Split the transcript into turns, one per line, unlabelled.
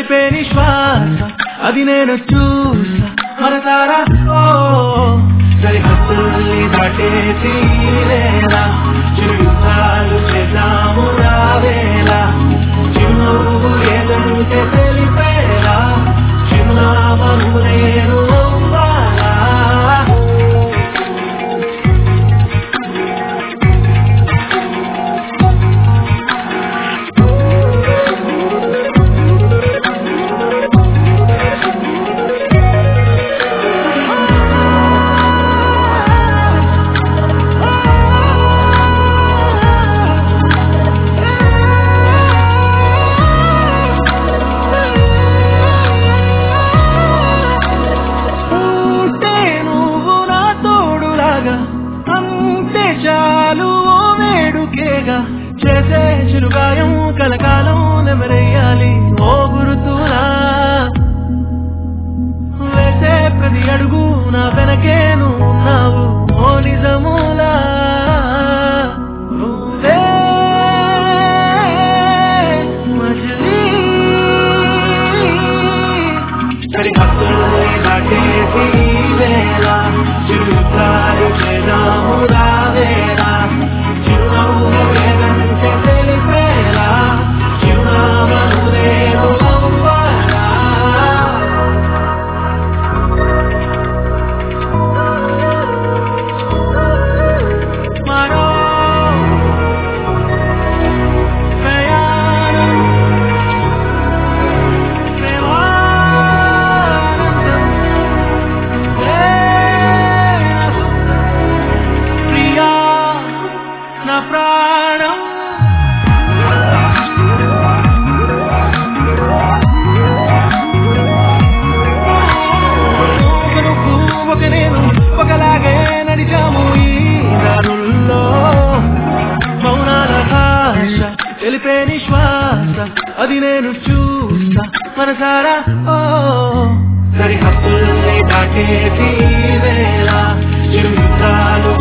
తెలిపే నిశ్వాస అది నేను చూసా మనసారా ఓ సరిహద్దుల్ని దాటేసి లేరా చిరు యుద్ధాలు చేద్దాము రావేలా చిరునవ్వు ఏదంటే తెలిపేలా చిరునామను నేను అవ్వాలా ఉంటే నువ్వు నా తోడులాగా అంతే చాలు ఓ వేడుకేగా చేసే చిరుగాయం కలకాలం నెమరేయాలి ఓ గురుతులా వేసే ప్రతి అడుగు నా వెనకే నువ్వు ఉన్నావు ఓ నిజములా నువ్వే మజిలీ సరిహద్దుల్ని దాటేసి వేళ చిరుతాలు చేద్దాము రావేలా చిరునవ్వు లేదంటే తెలిపేలా చిరునామను నేను అవ్వాలా మరో ప్రయాణం ప్రేమానందం లేనసు ప్రియా నా ప్రాణం ఒక నువ్వు ఒక నేను ఒకలాగే నడిచాము ఈ దారుల్లో మౌనాల భాష తెలిపే నిశ్వాస అది నేను చూసా మనసారా ఓ సరిహద్దుల్ని దాటేసి వేళ చిరుతాలు